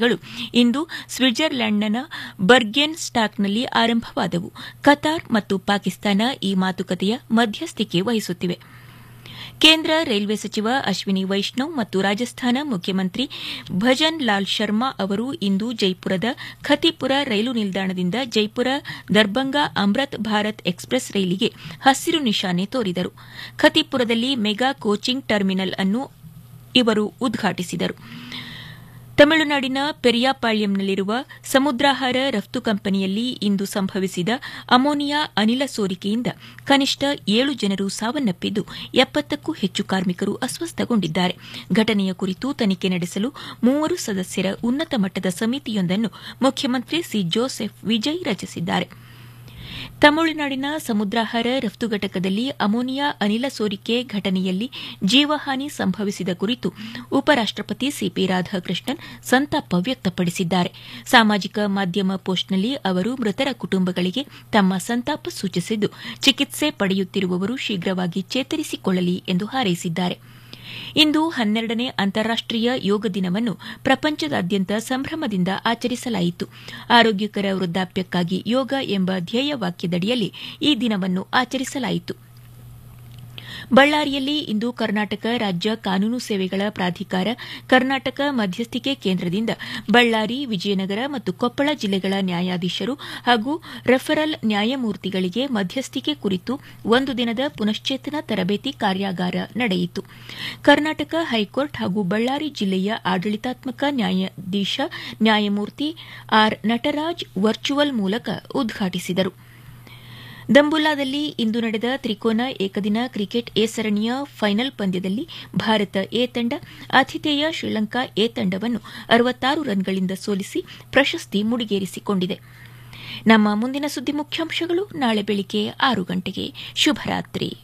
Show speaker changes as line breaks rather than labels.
ಮಾತುಕತೆಗಳು ಇಂದು ಸ್ವಿಟ್ಜರ್ಲೆಂಡ್ನ ಬರ್ಗೆನ್ ಸ್ಟಾಕ್ನಲ್ಲಿ ಆರಂಭವಾದವು ಕತಾರ್ ಮತ್ತು ಪಾಕಿಸ್ತಾನ ಈ ಮಾತುಕತೆಯ ಮಧ್ಯಸ್ಥಿಕೆ ವಹಿಸುತ್ತಿವೆ ಕೇಂದ್ರ ರೈಲ್ವೆ ಸಚಿವ ಅಶ್ವಿನಿ ವೈಷ್ಣವ್ ಮತ್ತು ರಾಜಸ್ಥಾನ ಮುಖ್ಯಮಂತ್ರಿ ಭಜನ್ ಲಾಲ್ ಶರ್ಮಾ ಅವರು ಇಂದು ಜೈಪುರದ ಖತಿಪುರ ರೈಲು ನಿಲ್ದಾಣದಿಂದ ಜೈಪುರ ದರ್ಬಂಗಾ ಅಮೃತ್ ಭಾರತ್ ಎಕ್ಸ್ಪ್ರೆಸ್ ರೈಲಿಗೆ ಹಸಿರು ನಿಶಾನೆ ತೋರಿದರು ಖತಿಪುರದಲ್ಲಿ ಮೆಗಾ ಕೋಚಿಂಗ್ ಟರ್ಮಿನಲ್ ಅನ್ನು ಇವರು ಉದ್ಘಾಟಿಸಿದರು ತಮಿಳುನಾಡಿನ ಪೆರಿಯಾಪಾಳ್ಯಂನಲ್ಲಿರುವ ಸಮುದ್ರಾಹಾರ ರಫ್ತು ಕಂಪನಿಯಲ್ಲಿ ಇಂದು ಸಂಭವಿಸಿದ ಅಮೋನಿಯಾ ಅನಿಲ ಸೋರಿಕೆಯಿಂದ ಕನಿಷ್ಠ ಏಳು ಜನರು ಸಾವನ್ನಪ್ಪಿದ್ದು ಎಪ್ಪತ್ತಕ್ಕೂ ಹೆಚ್ಚು ಕಾರ್ಮಿಕರು ಅಸ್ವಸ್ಥಗೊಂಡಿದ್ದಾರೆ ಘಟನೆಯ ಕುರಿತು ತನಿಖೆ ನಡೆಸಲು ಮೂವರು ಸದಸ್ಯರ ಉನ್ನತ ಮಟ್ಟದ ಸಮಿತಿಯೊಂದನ್ನು ಮುಖ್ಯಮಂತ್ರಿ ಸಿ ಜೋಸೆಫ್ ವಿಜಯ್ ರಚಿಸಿದ್ದಾರೆ ತಮಿಳುನಾಡಿನ ಸಮುದ್ರಾಹಾರ ರಫ್ತು ಘಟಕದಲ್ಲಿ ಅಮೋನಿಯಾ ಅನಿಲ ಸೋರಿಕೆ ಘಟನೆಯಲ್ಲಿ ಜೀವಹಾನಿ ಸಂಭವಿಸಿದ ಕುರಿತು ಉಪರಾಷ್ಟಪತಿ ಸಿಪಿ ರಾಧಾಕೃಷ್ಣನ್ ಸಂತಾಪ ವ್ಯಕ್ತಪಡಿಸಿದ್ದಾರೆ ಸಾಮಾಜಿಕ ಮಾಧ್ಯಮ ಪೋಸ್ಟ್ನಲ್ಲಿ ಅವರು ಮೃತರ ಕುಟುಂಬಗಳಿಗೆ ತಮ್ಮ ಸಂತಾಪ ಸೂಚಿಸಿದ್ದು ಚಿಕಿತ್ಸೆ ಪಡೆಯುತ್ತಿರುವವರು ಶೀಘ್ರವಾಗಿ ಚೇತರಿಸಿಕೊಳ್ಳಲಿ ಎಂದು ಹಾರೈಸಿದ್ದಾರೆ ಇಂದು ಹನ್ನೆರಡನೇ ಅಂತಾರಾಷ್ಟೀಯ ಯೋಗ ದಿನವನ್ನು ಪ್ರಪಂಚದಾದ್ಯಂತ ಸಂಭ್ರಮದಿಂದ ಆಚರಿಸಲಾಯಿತು ಆರೋಗ್ಯಕರ ವೃದ್ಧಾಪ್ಯಕ್ಕಾಗಿ ಯೋಗ ಎಂಬ ಧ್ಯೇಯವಾಕ್ಯದಡಿಯಲ್ಲಿ ಈ ದಿನವನ್ನು ಆಚರಿಸಲಾಯಿತು ಬಳ್ಳಾರಿಯಲ್ಲಿ ಇಂದು ಕರ್ನಾಟಕ ರಾಜ್ಯ ಕಾನೂನು ಸೇವೆಗಳ ಪ್ರಾಧಿಕಾರ ಕರ್ನಾಟಕ ಮಧ್ಯಸ್ಥಿಕೆ ಕೇಂದ್ರದಿಂದ ಬಳ್ಳಾರಿ ವಿಜಯನಗರ ಮತ್ತು ಕೊಪ್ಪಳ ಜಿಲ್ಲೆಗಳ ನ್ಯಾಯಾಧೀಶರು ಹಾಗೂ ರೆಫರಲ್ ನ್ಯಾಯಮೂರ್ತಿಗಳಿಗೆ ಮಧ್ಯಸ್ಥಿಕೆ ಕುರಿತು ಒಂದು ದಿನದ ಪುನಶ್ಚೇತನ ತರಬೇತಿ ಕಾರ್ಯಾಗಾರ ನಡೆಯಿತು ಕರ್ನಾಟಕ ಹೈಕೋರ್ಟ್ ಹಾಗೂ ಬಳ್ಳಾರಿ ಜಿಲ್ಲೆಯ ಆಡಳಿತಾತ್ಮಕ ನ್ಯಾಯಾಧೀಶ ನ್ಯಾಯಮೂರ್ತಿ ಆರ್ ನಟರಾಜ್ ವರ್ಚುವಲ್ ಮೂಲಕ ಉದ್ಘಾಟಿಸಿದರು ದಂಬುಲ್ಲಾದಲ್ಲಿ ಇಂದು ನಡೆದ ತ್ರಿಕೋನ ಏಕದಿನ ಕ್ರಿಕೆಟ್ ಎ ಸರಣಿಯ ಫೈನಲ್ ಪಂದ್ಯದಲ್ಲಿ ಭಾರತ ಎ ತಂಡ ಆತಿಥೇಯ ಶ್ರೀಲಂಕಾ ಎ ತಂಡವನ್ನು ಅರವತ್ತಾರು ರನ್ಗಳಿಂದ ಸೋಲಿಸಿ ಪ್ರಶಸ್ತಿ ಮುಡಿಗೇರಿಸಿಕೊಂಡಿದೆ ನಮ್ಮ ಮುಂದಿನ ಸುದ್ದಿ ಮುಖ್ಯಾಂಶಗಳು ನಾಳೆ ಬೆಳಿಗ್ಗೆ ಆರು ಗಂಟೆಗೆ ಶುಭರಾತ್ರಿ